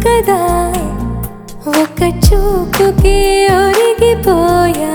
కదా ఒక చూపుకే ఒరిగిపోయా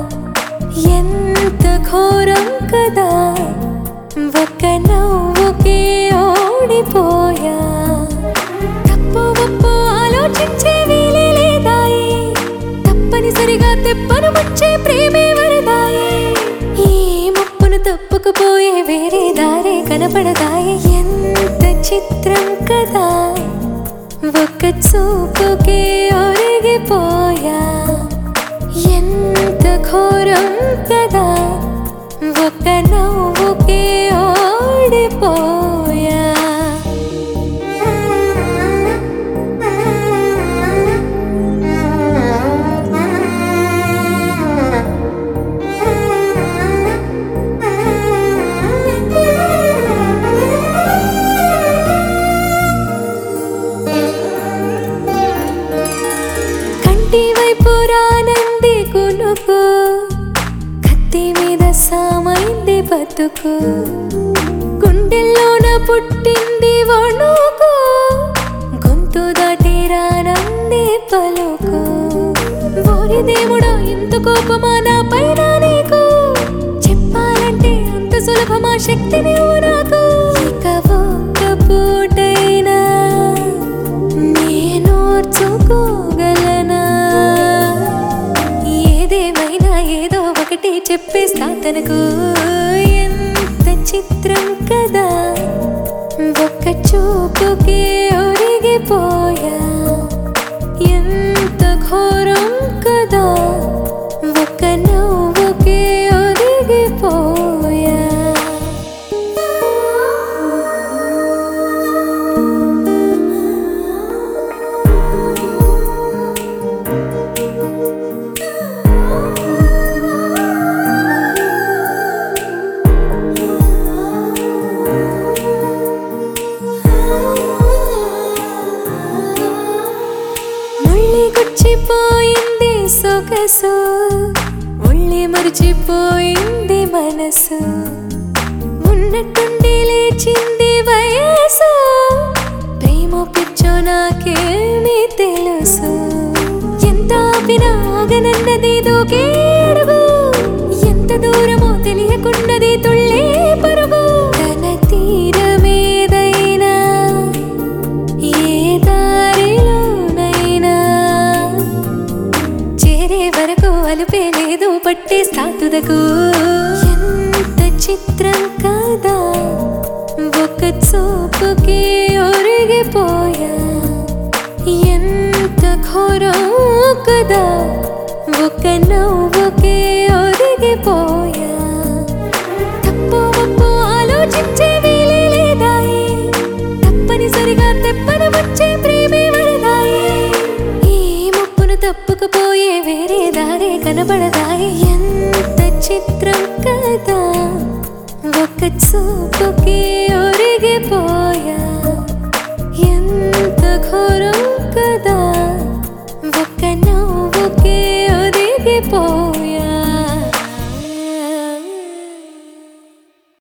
ఎంత ఘోరం కదా ఒక నవ్వుకే ఓడిపోయా తప్పు ఒప్పు ఆలోచించే వీలే లేదాయి తప్పనిసరిగా తెప్పను వచ్చే ప్రేమే వరదాయి ఈ ముప్పును తప్పుకుపోయే వేరే దారే కనపడదాయి ఎంత చిత్రం కదా ఒక్క చూపుకే ఒరిగిపోయా ఎంత ఘోరం కదా ఒక్క నవ్వుకే ఓడిపోయా కంటి వైపు రానంది కునుకు కత్తి మీద సామైంది బతుకు గుండెల్లోన పుట్టింది వణుకు గొంతు దాటి రానంది పలుకు ఓరి దేవుడా ఇంత కోపమా నా పైన నీకు చెప్పాలంటే అంత సులభమా శక్తిని నాకు ఇక ఒక్క పూటైనా నేనోర్చుకోగలనా ఏదేమైనా ఏదో ఒకటి చెప్పేస్తా తనకు ఎంత చిత్రం కదా ఒక్క చూపుకే ఒరిగిపోయా ఎంత ఘోరం కదా ఒక్క నవ్వుకే ఒరిగిపోయా ముళ్ళి గుచ్చిపోయింది సొగసు ముళ్ళి మరిచిపోయింది మనసు ఉన్నట్టుండి లేచింది వయసు ప్రేమ పిచ్చో నాకేమీ తెలుసు ఎంత ఆపినా ఆగనన్నది దూకే అడుగు ఎంత దూరమో తెలియకున్నది తుళ్ళే పరుగు తన తీరమేదైనా ఏ దారిలోనైనా చేరే వరకు అలుపే లేదు పట్టే స్థాతుదకు ఎంత చిత్రం కాదా ఒక చూపుకి ఒరిగిపోయా ఎంత ఘోరం కదా ఒక నవ్వుకే ఒరిగిపోయా